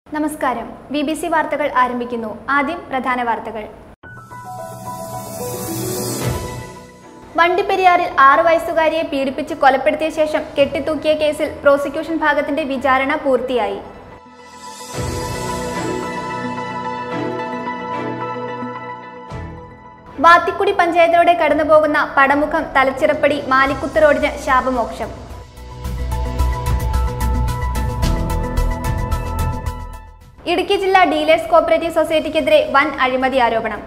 നമസ്കാരം B B C വാർത്തകൾ ആരംഭിക്കുന്നു ആദ്യം പ്രധാന വാർത്തകൾ വണ്ടിപ്പെരിയാറിൽ ആറു വയസ്സുകാരിയെ പീഡിപ്പിച്ച് കൊലപ്പെടുത്തിയ ശേഷം കെട്ടിത്തൂക്കിയ കേസിൽ പ്രോസിക്യൂഷൻ ഭാഗത്തിന്റെ വിചാരണ പൂർത്തിയായി വാത്തിക്കുടി പഞ്ചായത്തിലൂടെ കടന്നുപോകുന്ന പടമുഖം തലച്ചിറപ്പടി മാലിക്കുത്ത് റോഡിന് ശാപമോക്ഷം ഇടുക്കി ജില്ലാ ഡീലേഴ്സ് കോപ്പറേറ്റീവ് സൊസൈറ്റിക്കെതിരെ വൻ അഴിമതി ആരോപണം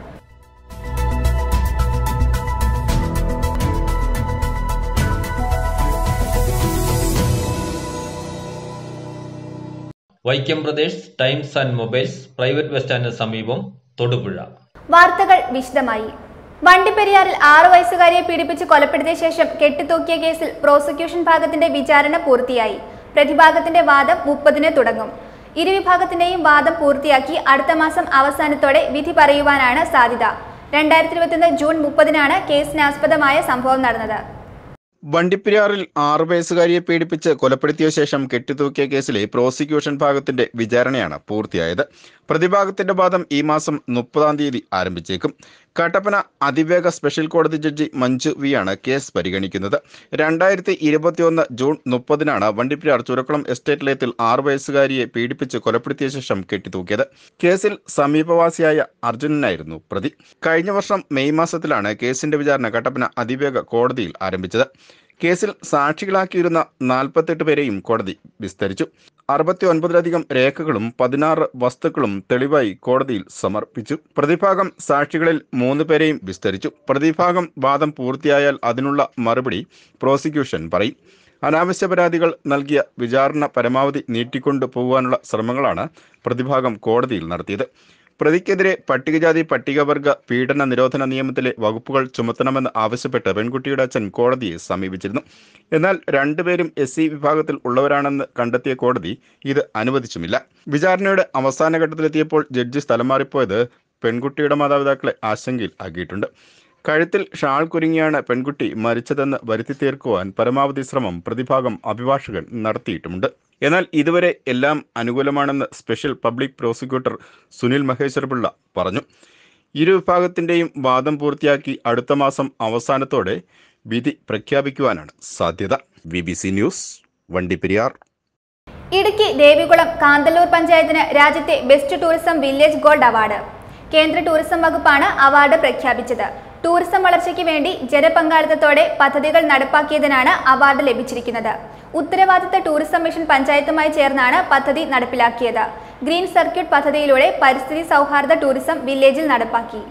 Vaikom Pradesh times and mobiles private bus സ്റ്റാൻഡിന് സമീപം തൊടുപുഴ വാർത്തകൾ വിശദമായി വണ്ടിപ്പെരിയാറിൽ ആറു വയസ്സുകാരിയെ പീഡിപ്പിച്ച് കൊലപ്പെടുത്തിയ ശേഷം കെട്ടിത്തൂക്കിയ കേസിൽ പ്രോസിക്യൂഷൻ ഭാഗത്തിന്റെ വിചാരണ പൂർത്തിയായി പ്രതിഭാഗത്തിന്റെ വാദം മുപ്പതിന് തുടങ്ങും ഇരുവിഭാഗത്തിന്റെയും വാദം പൂർത്തിയാക്കി അടുത്ത മാസം അവസാനത്തോടെ വിധി പറയുവാനാണ് സാധ്യത രണ്ടായിരത്തി ഇരുപത്തിയൊന്ന് ജൂൺ മുപ്പതിനാണ് കേസിനാസ്പദമായ സംഭവം നടന്നത് വണ്ടിപ്പെരിയാറിൽ ആറു വയസ്സുകാരിയെ പീഡിപ്പിച്ച് കൊലപ്പെടുത്തിയ ശേഷം കെട്ടിത്തൂക്കിയ കേസിലെ പ്രോസിക്യൂഷൻ ഭാഗത്തിന്റെ വിചാരണയാണ് പൂർത്തിയായത് പ്രതിഭാഗത്തിന്റെ വാദം ഈ മാസം മുപ്പതാം തീയതി ആരംഭിച്ചേക്കും കട്ടപ്പന അതിവേഗ സ്പെഷ്യൽ കോടതി ജഡ്ജി മഞ്ജു വി ആണ് കേസ് പരിഗണിക്കുന്നത് രണ്ടായിരത്തി ഇരുപത്തിയൊന്ന് ജൂൺ മുപ്പതിനാണ് വണ്ടിപ്പെരിയാർ ചുരക്കുളം എസ്റ്റേറ്റ് ലയത്തിൽ ആറു വയസ്സുകാരിയെ പീഡിപ്പിച്ച് കൊലപ്പെടുത്തിയ ശേഷം കെട്ടിത്തൂക്കിയത് കേസിൽ സമീപവാസിയായ അർജുനനായിരുന്നു പ്രതി കഴിഞ്ഞ വർഷം മെയ് മാസത്തിലാണ് കേസിന്റെ വിചാരണ കട്ടപ്പന അതിവേഗ കോടതിയിൽ ആരംഭിച്ചത് കേസിൽ സാക്ഷികളാക്കിയിരുന്ന നാൽപ്പത്തെട്ട് പേരെയും കോടതി വിസ്തരിച്ചു അറുപത്തി ഒൻപതിലധികം രേഖകളും പതിനാറ് വസ്തുക്കളും തെളിവായി കോടതിയിൽ സമർപ്പിച്ചു പ്രതിഭാഗം സാക്ഷികളിൽ മൂന്ന് പേരെയും വിസ്തരിച്ചു പ്രതിഭാഗം വാദം പൂർത്തിയായാൽ അതിനുള്ള മറുപടി പ്രോസിക്യൂഷൻ പറയും അനാവശ്യ പരാതികൾ നൽകിയ വിചാരണ പരമാവധി നീട്ടിക്കൊണ്ടു പോകുവാനുള്ള ശ്രമങ്ങളാണ് പ്രതിഭാഗം കോടതിയിൽ നടത്തിയത് പ്രതിക്കെതിരെ പട്ടികജാതി പട്ടികവർഗ പീഡന നിരോധന നിയമത്തിലെ വകുപ്പുകൾ ചുമത്തണമെന്ന് ആവശ്യപ്പെട്ട് പെൺകുട്ടിയുടെ അച്ഛൻ കോടതിയെ സമീപിച്ചിരുന്നു എന്നാൽ രണ്ടുപേരും എസ് സി വിഭാഗത്തിൽ ഉള്ളവരാണെന്ന് കണ്ടെത്തിയ കോടതി ഇത് അനുവദിച്ചുമില്ല വിചാരണയുടെ അവസാന ഘട്ടത്തിലെത്തിയപ്പോൾ ജഡ്ജി സ്ഥലം മാറിപ്പോയത് പെൺകുട്ടിയുടെ മാതാപിതാക്കളെ ആശങ്കയിൽ ആക്കിയിട്ടുണ്ട് കഴുത്തിൽ ഷാൾ കുരുങ്ങിയാണ് പെൺകുട്ടി മരിച്ചതെന്ന് വരുത്തി തീർക്കുവാൻ പരമാവധി ശ്രമം പ്രതിഭാഗം അഭിഭാഷകൻ നടത്തിയിട്ടുമുണ്ട് എന്നാൽ ഇതുവരെ എല്ലാം അനുകൂലമാണെന്ന് special public prosecutor Sunil Maheshwar Pillai പറഞ്ഞു ഇരു വിഭാഗത്തിന്റെയും വാദം പൂർത്തിയാക്കി അടുത്ത മാസം അവസാനത്തോടെ വിധി പ്രഖ്യാപിക്കുവാനാണ് സാധ്യത V B C news Vandiperiyar Idukki Devikulam Kanthalloor പഞ്ചായത്തിന് രാജ്യത്തെ best tourism village gold award കേന്ദ്ര ടൂറിസം വകുപ്പാണ് അവാർഡ് പ്രഖ്യാപിച്ചത് ടൂറിസം വളർച്ചയ്ക്ക് വേണ്ടി ജനപങ്കാളിത്തത്തോടെ പദ്ധതികൾ നടപ്പാക്കിയതിനാണ് അവാർഡ് ലഭിച്ചിരിക്കുന്നത് ഉത്തരവാദിത്ത ടൂറിസം മിഷൻ പഞ്ചായത്തുമായി ചേർന്നാണ് പദ്ധതി നടപ്പിലാക്കിയത് ഗ്രീൻ സർക്യൂട്ട് പദ്ധതിയിലൂടെ പരിസ്ഥിതി സൗഹാർദ്ദ ടൂറിസം വില്ലേജിൽ നടപ്പാക്കി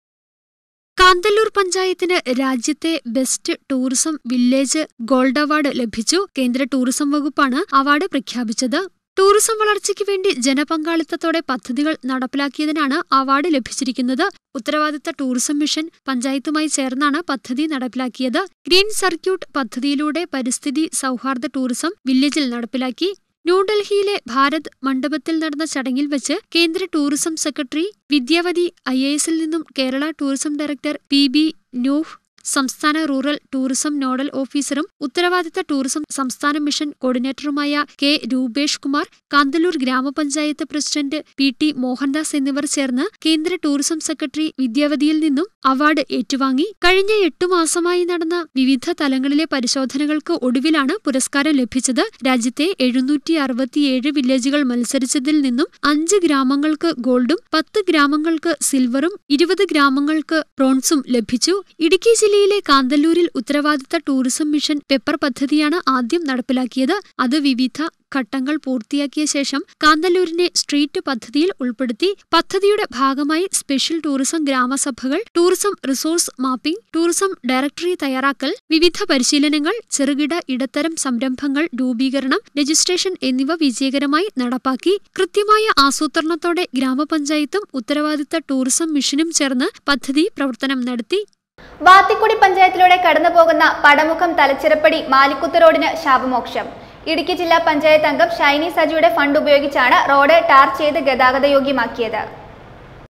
കാന്തല്ലൂർ പഞ്ചായത്തിന് രാജ്യത്തെ best tourism village gold award ലഭിച്ചു കേന്ദ്ര ടൂറിസം വകുപ്പാണ് അവാർഡ് പ്രഖ്യാപിച്ചത് ടൂറിസം വളർച്ചയ്ക്ക് വേണ്ടി ജനപങ്കാളിത്തത്തോടെ പദ്ധതികൾ നടപ്പിലാക്കിയതിനാണ് അവാർഡ് ലഭിച്ചിരിക്കുന്നത് ഉത്തരവാദിത്ത ടൂറിസം മിഷൻ പഞ്ചായത്തുമായി ചേർന്നാണ് പദ്ധതി നടപ്പിലാക്കിയത് ഗ്രീൻ സർക്യൂട്ട് പദ്ധതിയിലൂടെ പരിസ്ഥിതി സൗഹാർദ്ദ ടൂറിസം വില്ലേജിൽ നടപ്പിലാക്കി ന്യൂഡൽഹിയിലെ ഭാരത് മണ്ഡപത്തിൽ നടന്ന ചടങ്ങിൽ വെച്ച് കേന്ദ്ര tourism secretary Vidyavathi I A എസിൽ നിന്നും Kerala tourism director P B Nooh സംസ്ഥാന റൂറൽ ടൂറിസം നോഡൽ ഓഫീസറും ഉത്തരവാദിത്ത ടൂറിസം സംസ്ഥാന മിഷൻ കോർഡിനേറ്ററുമായ കെ രൂപേഷ് കുമാർ കാന്തല്ലൂർ ഗ്രാമപഞ്ചായത്ത് പ്രസിഡന്റ് പി ടി മോഹൻദാസ് എന്നിവർ ചേർന്ന് കേന്ദ്ര ടൂറിസം സെക്രട്ടറി വിദ്യാവതിയിൽ നിന്നും അവാർഡ് ഏറ്റുവാങ്ങി കഴിഞ്ഞ എട്ടു മാസമായി നടന്ന വിവിധ തലങ്ങളിലെ പരിശോധനകൾക്ക് ഒടുവിലാണ് പുരസ്കാരം ലഭിച്ചത് രാജ്യത്തെ എഴുന്നൂറ്റി അറുപത്തിയേഴ് വില്ലേജുകൾ മത്സരിച്ചതിൽ നിന്നും അഞ്ച് ഗ്രാമങ്ങൾക്ക് ഗോൾഡും പത്ത് ഗ്രാമങ്ങൾക്ക് സിൽവറും ഇരുപത് ഗ്രാമങ്ങൾക്ക് ബ്രോൺസും ലഭിച്ചു ഇടുക്കി ജില്ലയിലെ കാന്തല്ലൂരിൽ ഉത്തരവാദിത്ത ടൂറിസം മിഷൻ പെപ്പർ പദ്ധതിയാണ് ആദ്യം നടപ്പിലാക്കിയത് അത് വിവിധ ഘട്ടങ്ങൾ പൂർത്തിയാക്കിയ ശേഷം കാന്തല്ലൂരിനെ സ്ട്രീറ്റ് പദ്ധതിയിൽ ഉൾപ്പെടുത്തി പദ്ധതിയുടെ ഭാഗമായി സ്പെഷ്യൽ ടൂറിസം ഗ്രാമസഭകൾ tourism resource mapping tourism directory തയ്യാറാക്കൽ വിവിധ പരിശീലനങ്ങൾ ചെറുകിട ഇടത്തരം സംരംഭങ്ങൾ രൂപീകരണം രജിസ്ട്രേഷൻ എന്നിവ വിജയകരമായി നടപ്പാക്കി കൃത്യമായ ആസൂത്രണത്തോടെ ഗ്രാമപഞ്ചായത്തും ഉത്തരവാദിത്ത ടൂറിസം മിഷനും ചേർന്ന് പദ്ധതി പ്രവർത്തനം നടത്തി വാത്തിക്കുടി പഞ്ചായത്തിലൂടെ കടന്നുപോകുന്ന പടമുഖം തലച്ചിറപ്പടി മാലിക്കുത്ത് റോഡിന് ശാപമോക്ഷം ഇടുക്കി ജില്ലാ പഞ്ചായത്ത് അംഗം ഷൈനി സജിയുടെ ഫണ്ട് ഉപയോഗിച്ചാണ് റോഡ് ടാർ ചെയ്ത് ഗതാഗതയോഗ്യമാക്കിയത്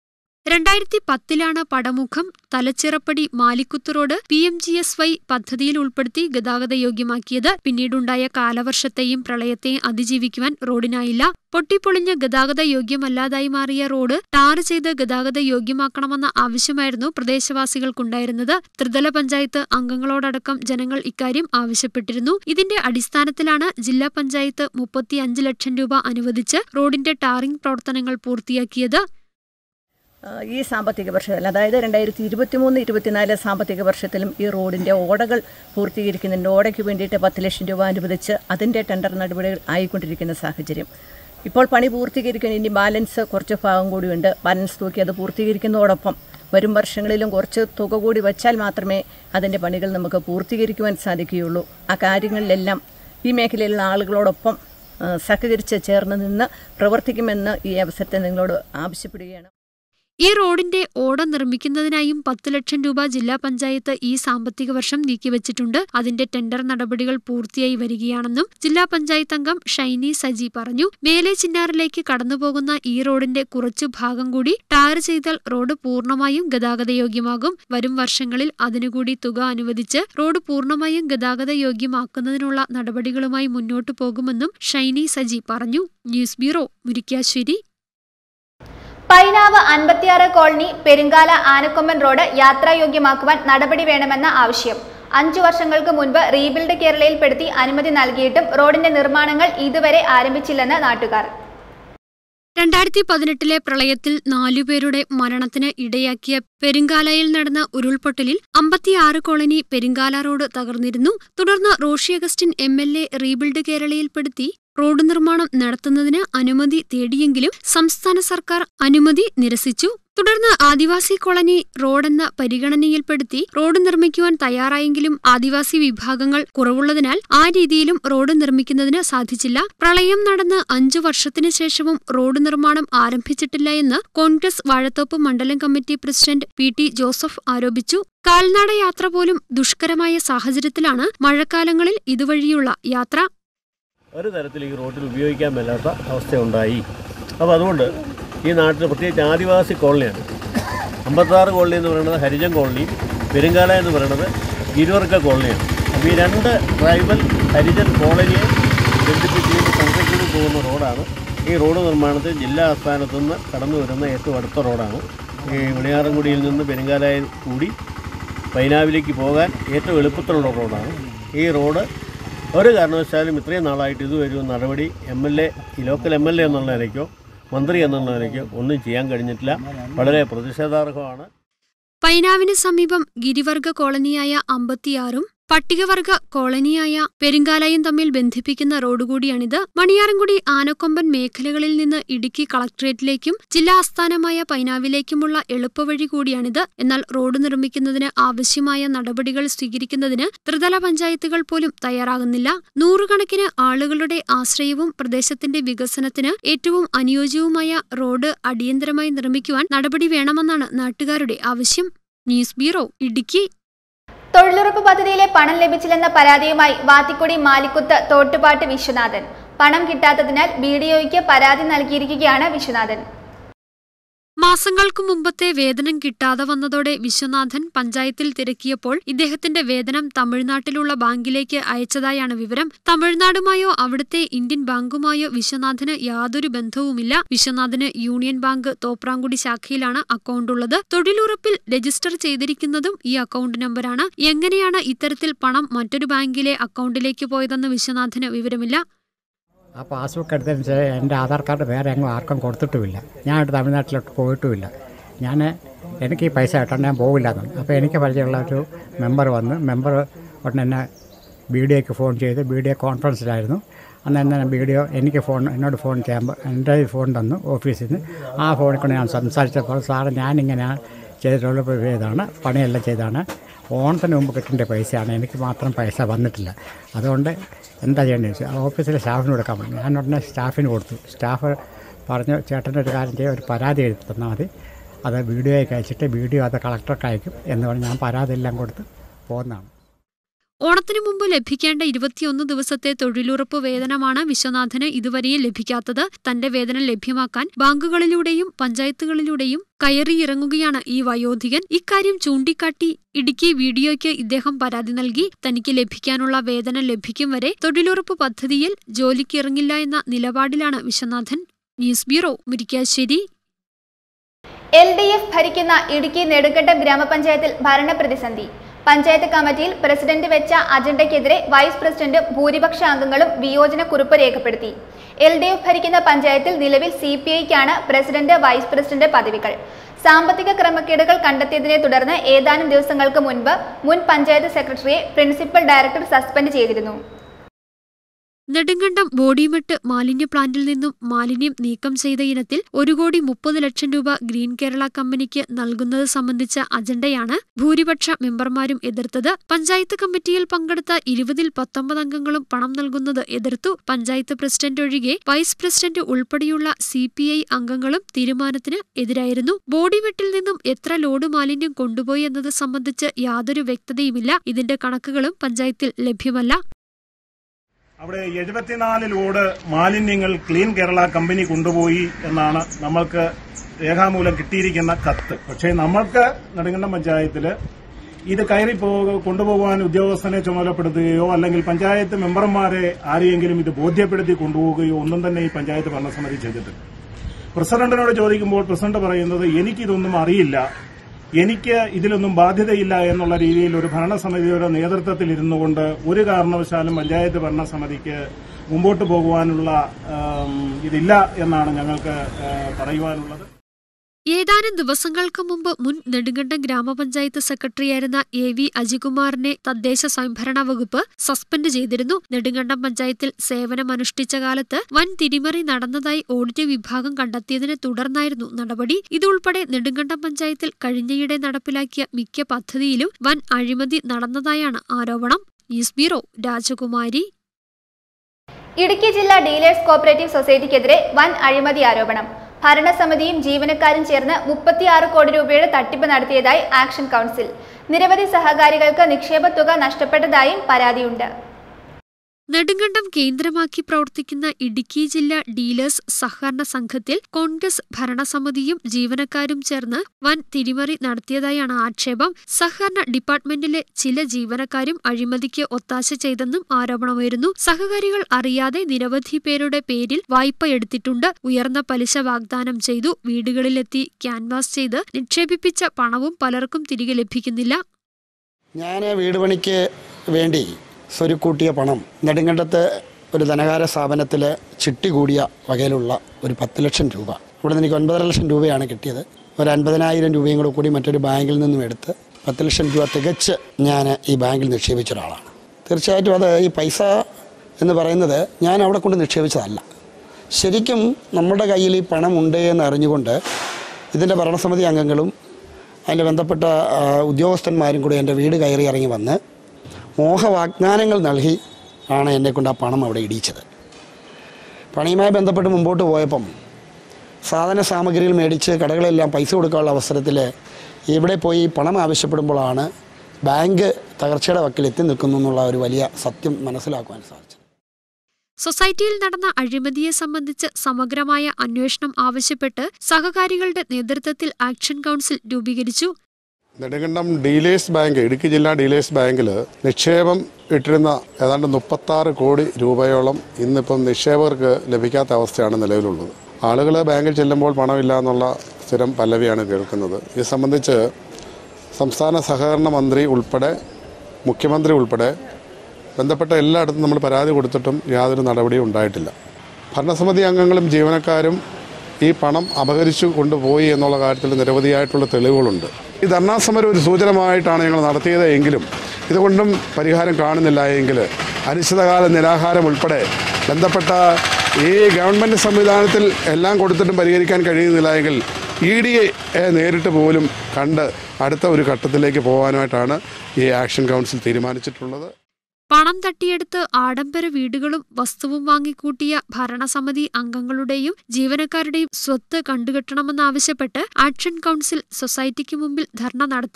രണ്ടായിരത്തി പത്തിലാണ് Padamukham Thalachirappadi Malikkuthu road P M G S Y പദ്ധതിയിൽ ഉൾപ്പെടുത്തി ഗതാഗത യോഗ്യമാക്കിയത് പിന്നീടുണ്ടായ കാലവർഷത്തെയും പ്രളയത്തെയും അതിജീവിക്കുവാൻ റോഡിനായില്ല പൊട്ടിപ്പൊളിഞ്ഞ് ഗതാഗത യോഗ്യമല്ലാതായി മാറിയ റോഡ് ടാർ ചെയ്ത് ഗതാഗത യോഗ്യമാക്കണമെന്ന ആവശ്യമായിരുന്നു പ്രദേശവാസികൾക്കുണ്ടായിരുന്നത് ത്രിതല പഞ്ചായത്ത് അംഗങ്ങളോടടക്കം ജനങ്ങൾ ഇക്കാര്യം ആവശ്യപ്പെട്ടിരുന്നു ഇതിന്റെ അടിസ്ഥാനത്തിലാണ് ജില്ലാ പഞ്ചായത്ത് മുപ്പത്തിയഞ്ച് ലക്ഷം രൂപ അനുവദിച്ച് റോഡിന്റെ ടാറിംഗ് പ്രവർത്തനങ്ങൾ പൂർത്തിയാക്കിയത് ആ, ഈ സാമ്പത്തിക വർഷത്തിൽ അതായത് രണ്ടായിരത്തി ഇരുപത്തി മൂന്ന് ഇരുപത്തിനാല് സാമ്പത്തിക വർഷത്തിലും ഈ റോഡിൻ്റെ ഓടകൾ പൂർത്തീകരിക്കുന്നതിൻ്റെ ഓടയ്ക്ക് വേണ്ടിയിട്ട് പത്ത് ലക്ഷം രൂപ അനുവദിച്ച് അതിൻ്റെ ടെൻഡർ നടപടികൾ ആയിക്കൊണ്ടിരിക്കുന്ന സാഹചര്യം ഇപ്പോൾ പണി പൂർത്തീകരിക്കുന്ന ഇനി ബാലൻസ് കുറച്ച് ഭാഗം കൂടിയുണ്ട് ബാലൻസ് തൂക്കി അത് പൂർത്തീകരിക്കുന്നതോടൊപ്പം വരും വർഷങ്ങളിലും കുറച്ച് തുക കൂടി വച്ചാൽ മാത്രമേ അതിൻ്റെ പണികൾ നമുക്ക് പൂർത്തീകരിക്കുവാൻ സാധിക്കുകയുള്ളൂ ആ കാര്യങ്ങളിലെല്ലാം ഈ മേഖലയിലുള്ള ആളുകളോടൊപ്പം ആ, സഹകരിച്ച് ചേർന്ന് നിന്ന് പ്രവർത്തിക്കുമെന്ന് ഈ അവസരത്തെ നിങ്ങളോട് ആവശ്യപ്പെടുകയാണ് ഈ റോഡിന്റെ ഓട നിർമ്മിക്കുന്നതിനായും പത്ത് ലക്ഷം രൂപ ജില്ലാ പഞ്ചായത്ത് ഈ സാമ്പത്തിക വർഷം നീക്കിവച്ചിട്ടുണ്ട് അതിന്റെ ടെൻഡർ നടപടികൾ പൂർത്തിയായി വരികയാണെന്നും ജില്ലാ പഞ്ചായത്ത് അംഗം ഷൈനി സജി പറഞ്ഞു മേലെ ചിന്നാറിലേക്ക് കടന്നുപോകുന്ന ഈ റോഡിന്റെ കുറച്ചു ഭാഗം കൂടി ടാർ ചെയ്താൽ റോഡ് പൂർണ്ണമായും ഗതാഗതയോഗ്യമാകും വരും വർഷങ്ങളിൽ അതിനുകൂടി തുക അനുവദിച്ച് റോഡ് പൂർണ്ണമായും ഗതാഗത യോഗ്യമാക്കുന്നതിനുള്ള നടപടികളുമായി മുന്നോട്ടു പോകുമെന്നും ഷൈനി സജി പറഞ്ഞു ന്യൂസ് ബ്യൂറോ മുരിക്കാശ്ശേരി പൈനാവ് അൻപത്തിയാറ് കോളനി പെരുങ്കാല ആനക്കൊമ്പൻ റോഡ് യാത്രായോഗ്യമാക്കുവാൻ നടപടി വേണമെന്ന ആവശ്യം അഞ്ചു വർഷങ്ങൾക്ക് മുൻപ് റീബിൽഡ് കേരളയിൽപ്പെടുത്തി അനുമതി നൽകിയിട്ടും റോഡിന്റെ നിർമ്മാണങ്ങൾ ഇതുവരെ ആരംഭിച്ചില്ലെന്ന് നാട്ടുകാർ രണ്ടായിരത്തി പതിനെട്ടിലെ പ്രളയത്തിൽ നാലുപേരുടെ മരണത്തിന് ഇടയാക്കിയ പെരുങ്കാലയിൽ നടന്ന ഉരുൾപൊട്ടലിൽ അമ്പത്തിയാറ് കോളനി പെരുങ്കാല റോഡ് തകർന്നിരുന്നു തുടർന്ന് Roshy Augustine M L A rebuild കേരളയിൽപ്പെടുത്തി റോഡ് നിർമ്മാണം നടത്തുന്നതിന് അനുമതി തേടിയെങ്കിലും സംസ്ഥാന സർക്കാർ അനുമതി നിരസിച്ചു തുടർന്ന് ആദിവാസി കോളനി റോഡെന്ന പരിഗണനയിൽപ്പെടുത്തി റോഡ് നിർമ്മിക്കുവാൻ തയ്യാറായെങ്കിലും ആദിവാസി വിഭാഗങ്ങൾ കുറവുള്ളതിനാൽ ആ രീതിയിലും റോഡ് നിർമ്മിക്കുന്നതിന് സാധിച്ചില്ല പ്രളയം നടന്ന് അഞ്ചു വർഷത്തിനു ശേഷവും റോഡ് നിർമ്മാണം ആരംഭിച്ചിട്ടില്ല എന്ന് കോൺഗ്രസ് വാഴത്തോപ്പ് മണ്ഡലം committee president P T Joseph ആരോപിച്ചു കാൽനട യാത്ര പോലും ദുഷ്കരമായ സാഹചര്യത്തിലാണ് മഴക്കാലങ്ങളിൽ ഇതുവഴിയുള്ള യാത്ര ഒരു തരത്തിൽ ഈ റോഡിൽ ഉപയോഗിക്കാൻ മേലാത്ത അവസ്ഥയുണ്ടായി അപ്പോൾ അതുകൊണ്ട് ഈ നാട്ടിൽ പ്രത്യേകിച്ച് ആദിവാസി കോളനിയാണ് അമ്പത്താറ് കോളനി എന്ന് പറയുന്നത് ഹരിജൻ കോളനി പെരുങ്കാല എന്ന് പറയുന്നത് ഗിരിവർക്ക കോളനിയാണ് അപ്പോൾ ഈ രണ്ട് ട്രൈബൽ ഹരിജൻ കോളനിയെ ബന്ധിപ്പിച്ച് ഈ സംഘക്കൂടി പോകുന്ന റോഡാണ് ഈ റോഡ് നിർമ്മാണത്തിൽ ജില്ലാ ആസ്ഥാനത്തു നിന്ന് കടന്നു വരുന്ന ഏറ്റവും അടുത്ത റോഡാണ് ഈ മണിയാറൻകുടിയിൽ നിന്ന് പെരുങ്കാലയിൽ കൂടി പൈനാവിലേക്ക് പോകാൻ ഏറ്റവും എളുപ്പത്തിലുള്ള റോഡാണ് ഈ റോഡ് ഒരു കാരണവശാലും ഇത്രയും നാളായിട്ട് ഇതുവരെ ഒരു നടപടി എം എൽ എ ഈ ലോക്കൽ എം എൽ എ എന്നുള്ള നിലയ്ക്കോ മന്ത്രി എന്നുള്ള നിലയ്ക്കോ ഒന്നും ചെയ്യാൻ കഴിഞ്ഞിട്ടില്ല വളരെ പ്രതിഷേധാർഹമാണ് പൈനാവിന് സമീപം ഗിരിവർഗ കോളനിയായ അമ്പത്തിയാറും പട്ടികവർഗ കോളനിയായ പെരുങ്കാലയും തമ്മിൽ ബന്ധിപ്പിക്കുന്ന റോഡ് കൂടിയാണിത് മണിയാറൻകുടി ആനക്കൊമ്പൻ മേഖലകളിൽ നിന്ന് ഇടുക്കി കളക്ടറേറ്റിലേക്കും ജില്ലാ ആസ്ഥാനമായ പൈനാവിലേക്കുമുള്ള എളുപ്പവഴി കൂടിയാണിത് എന്നാൽ റോഡ് നിർമ്മിക്കുന്നതിന് ആവശ്യമായ നടപടികൾ സ്വീകരിക്കുന്നതിന് ത്രിതല പഞ്ചായത്തുകൾ പോലും തയ്യാറാകുന്നില്ല നൂറുകണക്കിന് ആളുകളുടെ ആശ്രയവും പ്രദേശത്തിന്റെ വികസനത്തിന് ഏറ്റവും അനുയോജ്യവുമായ റോഡ് അടിയന്തരമായി നിർമ്മിക്കുവാൻ നടപടി വേണമെന്നാണ് നാട്ടുകാരുടെ ആവശ്യം ന്യൂസ് ബ്യൂറോ ഇടുക്കി തൊഴിലുറപ്പ് പദ്ധതിയിലെ പണം ലഭിച്ചില്ലെന്ന പരാതിയുമായി വാത്തിക്കുടി മാലിക്കുത്ത് തോട്ടുപാട്ട് വിശ്വനാഥൻ പണം കിട്ടാത്തതിനാൽ ബി ഡി ഒയ്ക്ക് പരാതി നൽകിയിരിക്കുകയാണ് വിശ്വനാഥൻ മാസങ്ങൾക്കു മുമ്പത്തെ വേതനം കിട്ടാതെ വന്നതോടെ വിശ്വനാഥൻ പഞ്ചായത്തിൽ തിരക്കിയപ്പോൾ ഇദ്ദേഹത്തിന്റെ വേതനം തമിഴ്നാട്ടിലുള്ള ബാങ്കിലേക്ക് അയച്ചതായാണ് വിവരം തമിഴ്നാടുമായോ അവിടുത്തെ ഇന്ത്യൻ ബാങ്കുമായോ വിശ്വനാഥന് യാതൊരു ബന്ധവുമില്ല വിശ്വനാഥന് യൂണിയൻ ബാങ്ക് തോപ്രാങ്കുടി ശാഖയിലാണ് അക്കൗണ്ടുള്ളത് തൊഴിലുറപ്പിൽ രജിസ്റ്റർ ചെയ്തിരിക്കുന്നതും ഈ അക്കൗണ്ട് നമ്പറാണ് എങ്ങനെയാണ് ഇത്തരത്തിൽ പണം മറ്റൊരു ബാങ്കിലെ അക്കൗണ്ടിലേക്ക് പോയതെന്ന് വിശ്വനാഥന് വിവരമില്ല ആ പാസ്ബുക്ക് എടുത്തതിന് ശേഷം എൻ്റെ ആധാർ കാർഡ് വേറെ എങ്ങും ആർക്കും കൊടുത്തിട്ടുമില്ല ഞാനായിട്ട് തമിഴ്നാട്ടിലോട്ട് പോയിട്ടുമില്ല ഞാൻ എനിക്ക് ഈ പൈസ കിട്ടാൻ ഞാൻ പോകില്ല എന്ന് അപ്പോൾ എനിക്ക് പരിചയമുള്ള ഒരു മെമ്പർ വന്ന് മെമ്പർ ഉടനെ എന്നെ ബി ഡി എക്ക് ഫോൺ ചെയ്ത് ബി ഡി എ കോൺഫറൻസിലായിരുന്നു അന്ന് എന്നെ ബി ഡി ഒ എനിക്ക് ഫോൺ എന്നോട് ഫോൺ ചെയ്യുമ്പോൾ എൻ്റെ ഫോൺ തന്നു ഓഫീസിൽ നിന്ന് ആ ഫോണിൽ കൊണ്ട് ഞാൻ സംസാരിച്ചപ്പോൾ സാറ് ഞാനിങ്ങനെ ചെയ്തിട്ടുള്ള ഇതാണ് പണിയെല്ലാം ചെയ്താണ് ഓണത്തിന് മുമ്പ് കിട്ടേണ്ട പൈസയാണ് എനിക്ക് മാത്രം പൈസ വന്നിട്ടില്ല അതുകൊണ്ട് എന്താ ചെയ്യേണ്ടത് ചോദിച്ചു ആ ഓഫീസിലെ സ്റ്റാഫിന് കൊടുക്കാൻ പറഞ്ഞു ഞാൻ ഉടനെ സ്റ്റാഫിന് കൊടുത്തു സ്റ്റാഫ് പറഞ്ഞു ചേട്ടൻ്റെ ഒരു കാര്യം ചെയ്യുക ഒരു പരാതി എഴുതി തന്നാൽ മതി അത് വീഡിയോയ്ക്ക് അയച്ചിട്ട് വീഡിയോ അത് കളക്ടർക്ക് അയക്കും എന്ന് പറഞ്ഞ് ഞാൻ പരാതി എല്ലാം കൊടുത്ത് പോകുന്നതാണ് ഓണത്തിനു മുമ്പ് ലഭിക്കേണ്ട ഇരുപത്തിയൊന്ന് ദിവസത്തെ തൊഴിലുറപ്പ് വേതനമാണ് വിശ്വനാഥന് ഇതുവരെയും ലഭിക്കാത്തത് തന്റെ വേതനം ലഭ്യമാക്കാൻ ബാങ്കുകളിലൂടെയും പഞ്ചായത്തുകളിലൂടെയും കയറിയിറങ്ങുകയാണ് ഈ വയോധികൻ ഇക്കാര്യം ചൂണ്ടിക്കാട്ടി ഇടുക്കി വീഡിയോയ്ക്ക് ഇദ്ദേഹം പരാതി നൽകി തനിക്ക് ലഭിക്കാനുള്ള വേതനം ലഭിക്കും വരെ തൊഴിലുറപ്പ് പദ്ധതിയിൽ ജോലിക്കിറങ്ങില്ല എന്ന നിലപാടിലാണ് Viswanathan news bureau Murikkassery L D F ഭരിക്കുന്ന ഇടുക്കി നെടുങ്കണ്ടം ഗ്രാമപഞ്ചായത്തിൽ ഭരണപ്രതിസന്ധി പഞ്ചായത്ത് കമ്മിറ്റിയിൽ പ്രസിഡന്റ് വെച്ച അജണ്ടയ്ക്കെതിരെ വൈസ് പ്രസിഡന്റും ഭൂരിപക്ഷ അംഗങ്ങളും വിയോജനക്കുറിപ്പ് രേഖപ്പെടുത്തി എൽ ഡി എഫ് ഭരിക്കുന്ന പഞ്ചായത്തിൽ നിലവിൽ സി പി ഐക്കാണ് പ്രസിഡന്റ് വൈസ് പ്രസിഡന്റ് പദവികൾ സാമ്പത്തിക ക്രമക്കേടുകൾ കണ്ടെത്തിയതിനെ തുടർന്ന് ഏതാനും ദിവസങ്ങൾക്ക് മുൻപ് മുൻ പഞ്ചായത്ത് സെക്രട്ടറിയെ പ്രിൻസിപ്പൽ ഡയറക്ടർ സസ്പെൻഡ് ചെയ്തിരുന്നു നെടുങ്കണ്ടം ബോഡിമെട്ട് മാലിന്യ പ്ലാന്റിൽ നിന്നും മാലിന്യം നീക്കം ചെയ്ത ഇനത്തിൽ ഒരു കോടി മുപ്പത് ലക്ഷം രൂപ ഗ്രീൻ കേരള കമ്പനിക്ക് നൽകുന്നത് സംബന്ധിച്ച അജണ്ടയാണ് ഭൂരിപക്ഷ മെമ്പർമാരും എതിർത്തത് പഞ്ചായത്ത് കമ്മിറ്റിയിൽ പങ്കെടുത്ത ഇരുപതിൽ പത്തൊമ്പത് അംഗങ്ങളും പണം നൽകുന്നത് എതിർത്തു പഞ്ചായത്ത് പ്രസിഡന്റ് ഒഴികെ വൈസ് പ്രസിഡന്റ് ഉൾപ്പെടെയുള്ള സി പി ഐ അംഗങ്ങളും തീരുമാനത്തിന് എതിരായിരുന്നു ബോഡിമെട്ടിൽ നിന്നും എത്ര ലോഡ് മാലിന്യം കൊണ്ടുപോയി എന്നത് സംബന്ധിച്ച് യാതൊരു വ്യക്തതയുമില്ല ഇതിന്റെ കണക്കുകളും പഞ്ചായത്തിൽ ലഭ്യമല്ല അവിടെ എഴുപത്തിനാല് ലോഡ് മാലിന്യങ്ങൾ ക്ലീൻ കേരള കമ്പനി കൊണ്ടുപോയി എന്നാണ് നമ്മൾക്ക് രേഖാമൂലം കിട്ടിയിരിക്കുന്ന കത്ത് പക്ഷേ നമ്മൾക്ക് നെടുങ്കണ്ടം പഞ്ചായത്തിൽ ഇത് കയറി പോ- കൊണ്ടുപോകാൻ ഉദ്യോഗസ്ഥനെ ചുമതലപ്പെടുത്തുകയോ അല്ലെങ്കിൽ പഞ്ചായത്ത് മെമ്പർമാരെ ആരെയെങ്കിലും ഇത് ബോധ്യപ്പെടുത്തി കൊണ്ടുപോവുകയോ ഒന്നും തന്നെ ഈ പഞ്ചായത്ത് ഭരണസമിതി ചെയ്തിട്ടില്ല പ്രസിഡന്റിനോട് ചോദിക്കുമ്പോൾ പ്രസിഡന്റ് പറയുന്നത് എനിക്കിതൊന്നും അറിയില്ല എനിക്ക് ഇതിലൊന്നും ബാധ്യതയില്ല എന്നുള്ള രീതിയിൽ ഒരു ഭരണസമിതിയുടെ നേതൃത്വത്തിൽ ഇരുന്നു കൊണ്ട് ഒരു കാരണവശാലും പഞ്ചായത്ത് ഭരണസമിതിക്ക് മുമ്പോട്ട് പോകുവാനുള്ള ആം, ഇതില്ല എന്നാണ് ഞങ്ങൾക്ക് ആ, പറയുവാനുള്ളത് ഏതാനും ദിവസങ്ങൾക്ക് മുമ്പ് മുൻ നെടുങ്കണ്ടം ഗ്രാമപഞ്ചായത്ത് സെക്രട്ടറിയായിരുന്ന എ വി അജികുമാറിനെ തദ്ദേശ സ്വയംഭരണ വകുപ്പ് സസ്പെൻഡ് ചെയ്തിരുന്നു നെടുങ്കണ്ടം പഞ്ചായത്തിൽ സേവനമനുഷ്ഠിച്ച കാലത്ത് വൻ തിരിമറി നടന്നതായി ഓഡിറ്റ് വിഭാഗം കണ്ടെത്തിയതിനെ തുടർന്നായിരുന്നു നടപടി ഇതുൾപ്പെടെ നെടുങ്കണ്ടം പഞ്ചായത്തിൽ കഴിഞ്ഞയിടെ നടപ്പിലാക്കിയ മിക്ക പദ്ധതിയിലും വൻ അഴിമതി നടന്നതായാണ് ആരോപണം ന്യൂസ് ബ്യൂറോ രാജകുമാരി ഇടുക്കി ജില്ലാ ഡീലേഴ്സ് കോപ്പറേറ്റീവ് സൊസൈറ്റിക്കെതിരെ വൻ അഴിമതി ആരോപണം ഭരണസമിതിയും ജീവനക്കാരും ചേർന്ന് മുപ്പത്തിയാറ് കോടി രൂപയുടെ തട്ടിപ്പ് നടത്തിയതായി ആക്ഷൻ കൗൺസിൽ നിരവധി സഹകാരികൾക്ക് നിക്ഷേപ തുക നഷ്ടപ്പെട്ടതായും പരാതിയുണ്ട് നെടുങ്കണ്ടം കേന്ദ്രമാക്കി പ്രവർത്തിക്കുന്ന ഇടുക്കി ജില്ലാ ഡീലേഴ്സ് സഹകരണ സംഘത്തിൽ കോൺഗ്രസ് ഭരണസമിതിയും ജീവനക്കാരും ചേർന്ന് വൻ തിരിമറി നടത്തിയതായാണ് ആക്ഷേപം സഹകരണ ഡിപ്പാർട്ട്മെന്റിലെ ചില ജീവനക്കാരും അഴിമതിക്ക് ഒത്താശ ചെയ്തെന്നും ആരോപണമായിരുന്നു സഹകാരികൾ അറിയാതെ നിരവധി പേരുടെ പേരിൽ വായ്പ എടുത്തിട്ടുണ്ട് ഉയർന്ന പലിശ വാഗ്ദാനം ചെയ്തു വീടുകളിലെത്തി ക്യാൻവാസ് ചെയ്ത് നിക്ഷേപിപ്പിച്ച പണവും പലർക്കും തിരികെ ലഭിക്കുന്നില്ല ഞാൻ വീട് പണിക്ക് വേണ്ടി സ്വരുക്കൂട്ടിയ പണം നെടുങ്കണ്ടത്ത് ഒരു ധനകാര്യ സ്ഥാപനത്തിൽ ചിട്ടി കൂടിയ വകയിലുള്ള ഒരു പത്ത് ലക്ഷം രൂപ ഇവിടെ നിന്ന് എനിക്ക് ഒൻപതര ലക്ഷം രൂപയാണ് കിട്ടിയത് ഒരു അൻപതിനായിരം രൂപയും കൂടെ കൂടി മറ്റൊരു ബാങ്കിൽ നിന്നും എടുത്ത് പത്ത് ലക്ഷം രൂപ തികച്ച് ഞാൻ ഈ ബാങ്കിൽ നിക്ഷേപിച്ച ഒരാളാണ് തീർച്ചയായിട്ടും അത് ഈ പൈസ എന്ന് പറയുന്നത് ഞാൻ അവിടെ കൊണ്ട് നിക്ഷേപിച്ചതല്ല ശരിക്കും നമ്മുടെ കയ്യിൽ ഈ പണം ഉണ്ട് എന്ന് അറിഞ്ഞുകൊണ്ട് ഇതിൻ്റെ ഭരണസമിതി അംഗങ്ങളും അതിൻ്റെ ബന്ധപ്പെട്ട ആ, ഉദ്യോഗസ്ഥന്മാരും കൂടി എൻ്റെ വീട് കയറി ഇറങ്ങി വന്ന് മോഹവാഗ്ദാനങ്ങൾ നൽകി ആണ് എന്നെക്കൊണ്ട് ആ പണം അവിടെ ഇടിയിച്ചത് പണിയുമായി ബന്ധപ്പെട്ട് മുമ്പോട്ട് പോയപ്പം സാധന സാമഗ്രികൾ മേടിച്ച് കടകളെല്ലാം പൈസ കൊടുക്കാനുള്ള അവസരത്തിൽ ഇവിടെ പോയി പണം ആവശ്യപ്പെടുമ്പോഴാണ് ബാങ്ക് തകർച്ചയുടെ വക്കിൽ എത്തി നിൽക്കുന്നു എന്നുള്ള ഒരു വലിയ സത്യം മനസ്സിലാക്കുവാൻ സാധിച്ചത് സൊസൈറ്റിയിൽ നടന്ന അഴിമതിയെ സംബന്ധിച്ച് സമഗ്രമായ അന്വേഷണം ആവശ്യപ്പെട്ട് സഹകാരികളുടെ നേതൃത്വത്തിൽ ആക്ഷൻ കൗൺസിൽ രൂപീകരിച്ചു നെടുങ്കണ്ടം ഡീലേഴ്സ് ബാങ്ക് ഇടുക്കി ജില്ലാ ഡീലേഴ്സ് ബാങ്കിൽ നിക്ഷേപം ഇട്ടിരുന്ന ഏതാണ്ട് മുപ്പത്താറ് കോടി രൂപയോളം ഇന്നിപ്പം നിക്ഷേപകർക്ക് ലഭിക്കാത്ത അവസ്ഥയാണ് നിലവിലുള്ളത് ആളുകൾ ബാങ്കിൽ ചെല്ലുമ്പോൾ പണമില്ല എന്നുള്ള സ്ഥിരം പല്ലവിയാണ് കേൾക്കുന്നത് ഇത് സംബന്ധിച്ച് സംസ്ഥാന സഹകരണ മന്ത്രി ഉൾപ്പെടെ മുഖ്യമന്ത്രി ഉൾപ്പെടെ ബന്ധപ്പെട്ട എല്ലായിടത്തും നമ്മൾ പരാതി കൊടുത്തിട്ടും യാതൊരു നടപടിയും ഉണ്ടായിട്ടില്ല ഭരണസമിതി അംഗങ്ങളും ജീവനക്കാരും ഈ പണം അപഹരിച്ചു കൊണ്ടുപോയി എന്നുള്ള കാര്യത്തിൽ നിരവധിയായിട്ടുള്ള തെളിവുകളുണ്ട് ഈ ധർണാസമരം ഒരു സൂചനമായിട്ടാണ് ഞങ്ങൾ നടത്തിയത് എങ്കിലും ഇതുകൊണ്ടും പരിഹാരം കാണുന്നില്ല എങ്കിൽ അനിശ്ചിതകാല നിരാഹാരം ഉൾപ്പെടെ ബന്ധപ്പെട്ട ഈ ഗവൺമെൻറ് സംവിധാനത്തിൽ എല്ലാം കൊടുത്തിട്ടും പരിഹരിക്കാൻ കഴിയുന്നില്ല എങ്കിൽ ഇ ഡി എ നേരിട്ട് പോലും കണ്ട് അടുത്ത ഒരു ഘട്ടത്തിലേക്ക് പോകാനായിട്ടാണ് ഈ ആക്ഷൻ കൗൺസിൽ തീരുമാനിച്ചിട്ടുള്ളത് പണം തട്ടിയെടുത്ത് ആഡംബര വീടുകളും വസ്തുവും വാങ്ങിക്കൂട്ടിയ ഭരണസമിതി അംഗങ്ങളുടെയും ജീവനക്കാരുടെയും സ്വത്ത് കണ്ടുകെട്ടണമെന്നാവശ്യപ്പെട്ട് ആക്ഷൻ കൗൺസിൽ സൊസൈറ്റിക്ക് മുമ്പിൽ ധർണ നടത്തി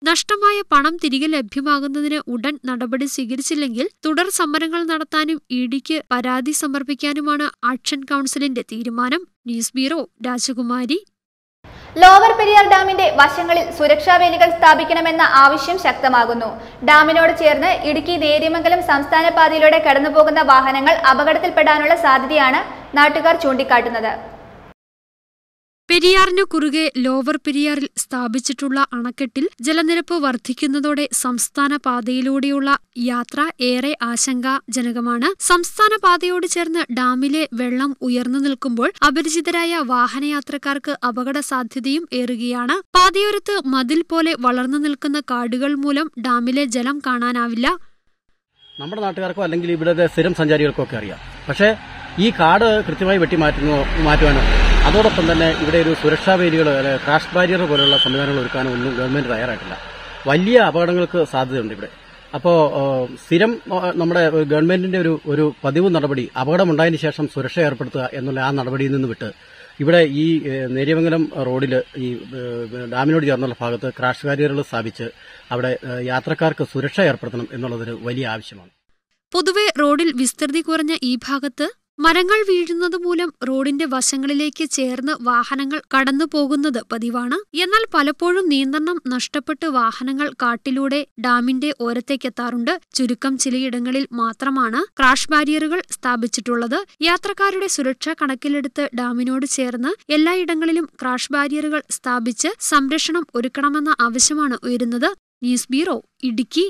നഷ്ടമായ പണം തിരികെ ലഭ്യമാകുന്നതിന് ഉടൻ നടപടി സ്വീകരിച്ചില്ലെങ്കിൽ തുടർ സമരങ്ങൾ നടത്താനും ഇ ഡിക്ക് പരാതി സമർപ്പിക്കാനുമാണ് ആക്ഷൻ കൗൺസിലിന്റെ തീരുമാനം news bureau Rajakumari lower Periyar ഡാമിന്റെ വശങ്ങളിൽ സുരക്ഷാ വേലികൾ സ്ഥാപിക്കണമെന്ന ആവശ്യം ശക്തമാകുന്നു ഡാമിനോട് ചേർന്ന് ഇടുക്കി നേര്യമംഗലം സംസ്ഥാന പാതയിലൂടെ കടന്നുപോകുന്ന വാഹനങ്ങൾ അപകടത്തിൽപ്പെടാനുള്ള സാധ്യതയാണ് നാട്ടുകാർ ചൂണ്ടിക്കാട്ടുന്നത് പെരിയാറിനു കുറുകെ ലോവർ പെരിയാറിൽ സ്ഥാപിച്ചിട്ടുള്ള അണക്കെട്ടിൽ ജലനിരപ്പ് വർദ്ധിക്കുന്നതോടെ സംസ്ഥാന പാതയിലൂടെയുള്ള യാത്ര ഏറെ ആശങ്കാജനകമാണ് സംസ്ഥാന പാതയോട് ചേർന്ന് ഡാമിലെ വെള്ളം ഉയർന്നു നിൽക്കുമ്പോൾ അപരിചിതരായ വാഹനയാത്രക്കാർക്ക് അപകട സാധ്യതയും ഏറുകയാണ് പാതയോരത്ത് മതിൽ പോലെ വളർന്നു നിൽക്കുന്ന കാടുകൾ മൂലം ഡാമിലെ ജലം കാണാനാവില്ല നമ്മുടെ നാട്ടുകാർക്കോ അല്ലെങ്കിൽ ഇവിടുത്തെ സ്ഥിരം സഞ്ചാരികൾക്കോ ഒക്കെ അറിയാം പക്ഷേ ഈ കാട് കൃത്യമായി വെട്ടി മാറ്റുന്നോ മാറ്റുവാനോ അതോടൊപ്പം തന്നെ ഇവിടെ ഒരു സുരക്ഷാ വേലികൾ ക്രാഷ് ബാരിയർ പോലുള്ള സംവിധാനങ്ങൾ ഒരുക്കാനോ ഒന്നും ഗവൺമെന്റ് തയ്യാറായിട്ടില്ല വലിയ അപകടങ്ങൾക്ക് സാധ്യതയുണ്ട് ഇവിടെ അപ്പോൾ സ്ഥിരം ആ, നമ്മുടെ ഗവൺമെന്റിന്റെ ഒരു ഒരു പതിവ് നടപടി അപകടമുണ്ടായതിനു ശേഷം സുരക്ഷ ഏർപ്പെടുത്തുക എന്നുള്ള ആ നടപടിയിൽ നിന്ന് വിട്ട് ഇവിടെ ഈ ഏഹ്, നേര്യമംഗലം റോഡിൽ ഈ ഏഹ്, ഡാമിനോട് ചേർന്നുള്ള ഭാഗത്ത് ക്രാഷ് ബാരിയറുകൾ സ്ഥാപിച്ച് അവിടെ ഏഹ്, യാത്രക്കാർക്ക് സുരക്ഷ ഏർപ്പെടുത്തണം എന്നുള്ളതൊരു വലിയ ആവശ്യമാണ് പൊതുവെ റോഡിൽ വിസ്തൃതി കുറഞ്ഞ ഈ ഭാഗത്ത് മരങ്ങൾ വീഴുന്നത് മൂലം റോഡിന്റെ വശങ്ങളിലേക്ക് ചേർന്ന് വാഹനങ്ങൾ കടന്നു പോകുന്നത് പതിവാണ് എന്നാൽ പലപ്പോഴും നിയന്ത്രണം നഷ്ടപ്പെട്ട് വാഹനങ്ങൾ കാട്ടിലൂടെ ഡാമിന്റെ ഓരത്തേക്കെത്താറുണ്ട് ചുരുക്കം ചിലയിടങ്ങളിൽ മാത്രമാണ് ക്രാഷ് ബാരിയറുകൾ സ്ഥാപിച്ചിട്ടുള്ളത് യാത്രക്കാരുടെ സുരക്ഷ കണക്കിലെടുത്ത് ഡാമിനോട് ചേർന്ന് എല്ലായിടങ്ങളിലും ക്രാഷ് ബാരിയറുകൾ സ്ഥാപിച്ച് സംരക്ഷണം ഒരുക്കണമെന്ന ആവശ്യമാണ് ഉയരുന്നത് ന്യൂസ് ബ്യൂറോ ഇടുക്കി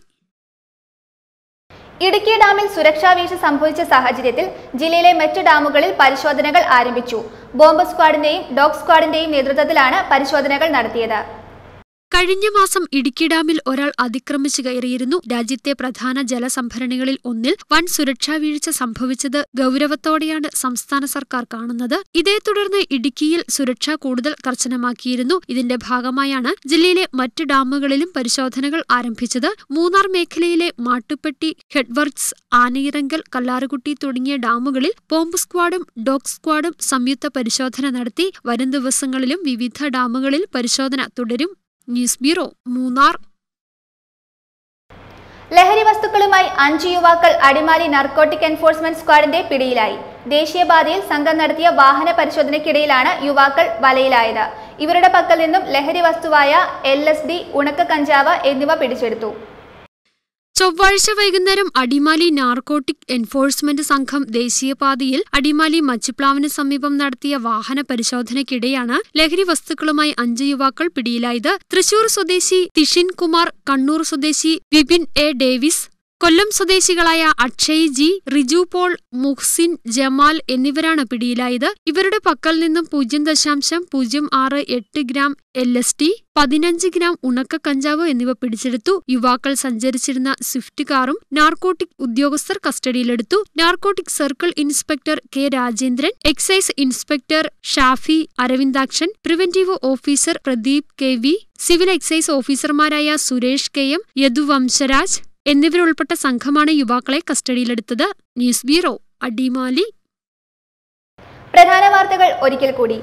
ഇടുക്കി ഡാമിൽ സുരക്ഷാ വീഴ്ച സംഭവിച്ച സാഹചര്യത്തിൽ ജില്ലയിലെ മറ്റ് ഡാമുകളിൽ പരിശോധനകൾ ആരംഭിച്ചു ബോംബ് സ്ക്വാഡിന്റെയും ഡോഗ് സ്ക്വാഡിന്റെയും നേതൃത്വത്തിലാണ് പരിശോധനകൾ നടത്തിയത് കഴിഞ്ഞ മാസം ഇടുക്കി ഡാമിൽ ഒരാൾ അതിക്രമിച്ചു കയറിയിരുന്നു രാജ്യത്തെ പ്രധാന ജലസംഭരണികളിൽ ഒന്നിൽ വൻ സുരക്ഷാ വീഴ്ച സംഭവിച്ചത് ഗൗരവത്തോടെയാണ് സംസ്ഥാന സർക്കാർ കാണുന്നത് ഇതേ തുടർന്ന് ഇടുക്കിയിൽ സുരക്ഷ കൂടുതൽ കർശനമാക്കിയിരുന്നു ഇതിന്റെ ഭാഗമായാണ് ജില്ലയിലെ മറ്റ് ഡാമുകളിലും പരിശോധനകൾ ആരംഭിച്ചത് മൂന്നാർ മേഖലയിലെ മാട്ടുപ്പെട്ടി ഹെഡ്വർക്സ് ആനയിറങ്കൽ കല്ലാറുകുട്ടി തുടങ്ങിയ ഡാമുകളിൽ ബോംബ് സ്ക്വാഡും ഡോഗ് സ്ക്വാഡും സംയുക്ത പരിശോധന നടത്തി വരും ദിവസങ്ങളിലും വിവിധ ഡാമുകളിൽ പരിശോധന തുടരും ന്യൂസ് ബ്യൂറോ മൂന്നാർ ലഹരി വസ്തുക്കളുമായി അഞ്ച് യുവാക്കൾ അടിമാലി നർക്കോട്ടിക് എൻഫോഴ്സ്മെന്റ് സ്ക്വാഡിന്റെ പിടിയിലായി ദേശീയപാതയിൽ സംഘം നടത്തിയ വാഹന പരിശോധനയ്ക്കിടയിലാണ് യുവാക്കൾ വലയിലായത് ഇവരുടെ പക്കൽ നിന്നും ലഹരി വസ്തുവായ എൽ എസ് ഡി ഉണക്ക കഞ്ചാവ് എന്നിവ പിടിച്ചെടുത്തു ചൊവ്വാഴ്ച വൈകുന്നേരം അടിമാലി നാർക്കോട്ടിക് എൻഫോഴ്സ്മെന്റ് സംഘം ദേശീയപാതയിൽ അടിമാലി മച്ചിപ്ലാവിന് സമീപം നടത്തിയ വാഹന പരിശോധനയ്ക്കിടെയാണ് ലഹരി വസ്തുക്കളുമായി അഞ്ച് യുവാക്കൾ പിടിയിലായത് തൃശൂർ സ്വദേശി തിഷിൻ കുമാർ കണ്ണൂർ സ്വദേശി വിപിൻ എ ഡേവിസ് കൊല്ലം സ്വദേശികളായ അക്ഷയ് ജി റിജു പോൾ മുഹ്സിൻ ജമാൽ എന്നിവരാണ് പിടിയിലായത് ഇവരുടെ പക്കൽ നിന്നും പൂജ്യം ദശാംശം പൂജ്യം ആറ് എട്ട് ഗ്രാം എൽ എസ് ടി പതിനഞ്ച് ഗ്രാം ഉണക്ക കഞ്ചാവ് എന്നിവ പിടിച്ചെടുത്തു യുവാക്കൾ സഞ്ചരിച്ചിരുന്ന സ്വിഫ്റ്റ് കാറും നാർക്കോട്ടിക് ഉദ്യോഗസ്ഥർ കസ്റ്റഡിയിലെടുത്തു narcotic circle inspector K Rajendran excise inspector Shafi Aravindakshan preventive officer Pradeep K V civil excise ഓഫീസർമാരായ സുരേഷ് കെ എം യദുവംശരാജ് എന്നിവരുൾപ്പെട്ട സംഘമാണ് യുവാക്കളെ കസ്റ്റഡിയിലെടുത്തത് ന്യൂസ് ബ്യൂറോ അടിമാലി പ്രധാന വാർത്തകൾ ഒരിക്കൽ കൂടി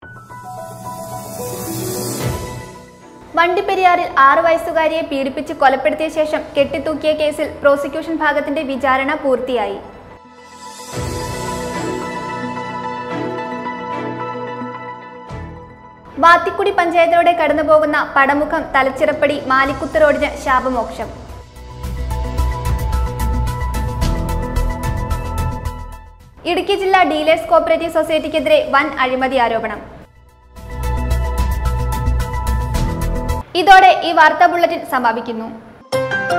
വണ്ടിപ്പെരിയാറിൽ ആറു വയസ്സുകാരിയെ പീഡിപ്പിച്ച് കൊലപ്പെടുത്തിയ ശേഷം കെട്ടിത്തൂക്കിയ കേസിൽ പ്രോസിക്യൂഷൻ ഭാഗത്തിന്റെ വിചാരണ പൂർത്തിയായി വാത്തിക്കുടി പഞ്ചായത്തിലൂടെ കടന്നുപോകുന്ന പടമുഖം തലച്ചിറപ്പടി മാലിക്കുത്ത് റോഡിന് ശാപമോക്ഷം ഇടുക്കി ജില്ലാ ഡീലേഴ്സ് കോപ്പറേറ്റീവ് സൊസൈറ്റിക്കെതിരെ വൻ അഴിമതി ആരോപണം ഇതോടെ ഈ വാർത്താ ബുള്ളറ്റിൻ സമാപിക്കുന്നു